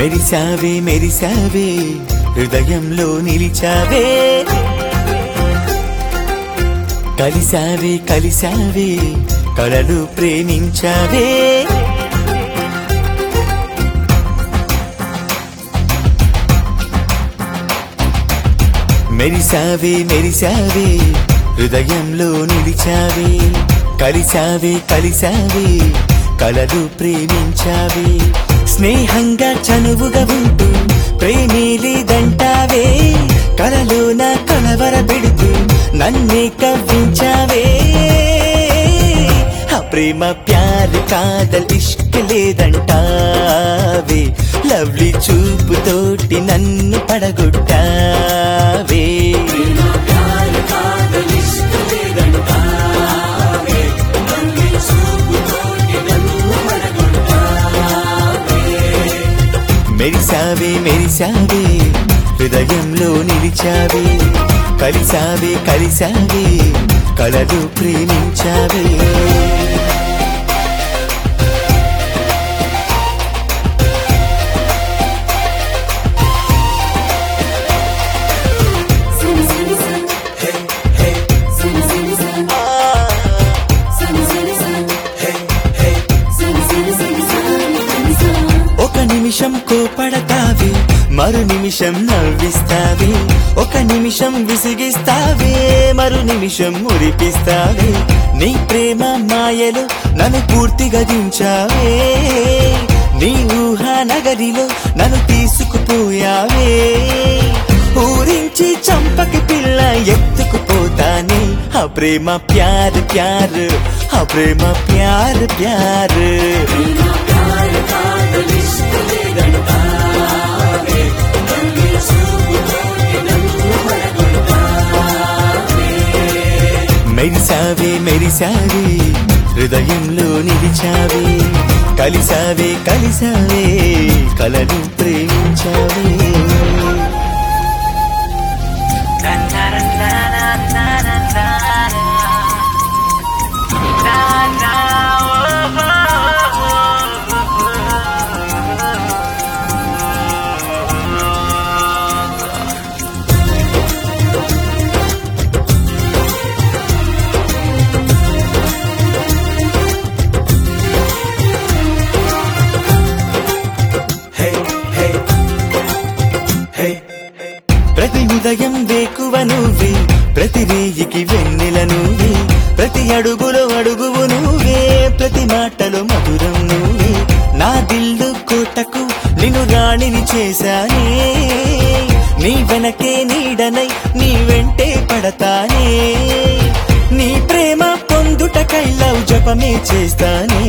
మెరిసావే మెరిసావే హృదయంలో నిలిచావే కలిసావే కలిసావే కలలు ప్రేమించావే మెరిసావే మెరిసావే హృదయంలో నిలిచావే కలిసావే కలిసావే కలలు ప్రేమించావే స్నేహంగా చనువుగా ఉంటూ ప్రేమే లేదంటావే కలలోన కలవర పెడుతూ నన్నే కవ్వించావే ఆ ప్రేమ ప్యార్ కాదల్ ఇష్క లేదంటావే లవ్లీ చూపుతోటి నన్ను పడగొట్టావే మెరిసావే మెరిసావే హృదయంలో నిలిచావే కలిసావే కలిసావే కలలు ప్రేమించావే Sunny, sunny, sun. Sunny, sunny, sun. Sunny, sunny, sun. Sunny, sunny, sunny, sunny, sun. ఒక నిమిషం కోపడతావే మరు నిమిషం నవ్విస్తావే ఒక నిమిషం విసిగిస్తావే మరు నిమిషం మురిపిస్తావే నీ ప్రేమ మాయలో నన్ను పూర్తిగా దించావే నీ ఊహా నగరిలో నన్ను తీసుకుపోయావే ఊరించి చంపకి పిల్ల ఎత్తుకుపోతానే ఆ ప్రేమ ప్యార్ ప్యార్ ఆ ప్రేమ ప్యార్ ప్యార్ మెరిసావే మెరిసావే హృదయంలో నిలిచావే కలిసావే కలిసావే కలను ప్రేమించావే ప్రతి ఉదయం వేకువ నువ్వే ప్రతి రేయికి వెన్నెల నువ్వే ప్రతి అడుగులో అడుగువు నువ్వే ప్రతి మాటలో మధురం నువ్వే నా దిల్లు కోటకు నిన్ను రాణిని చేశానే నీ వెనకే నీడనై నీ వెంటే పడతానే నీ ప్రేమ పొందుటకై లవ్ జపమే చేస్తానే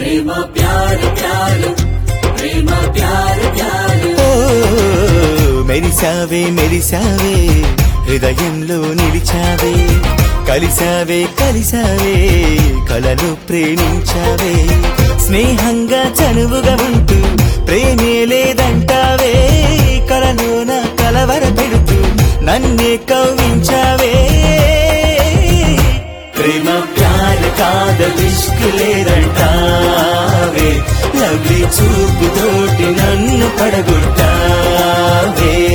ఓ మెరిసావే మెరిసావే హృదయంలో నిలిచావే కలిసావే కలిసావే కలను ప్రేమించావే స్నేహంగా చనువుగా ఉంటూ ప్రేమే లేదంటావే కలలోన కలవర పెడుతూ నన్నే కవ్వించావే ప్రేమ ప్యార్ కాద ఇష్క్ లేదంటావే లవ్లీ చూపుతోటి నన్ను పడగొట్టావే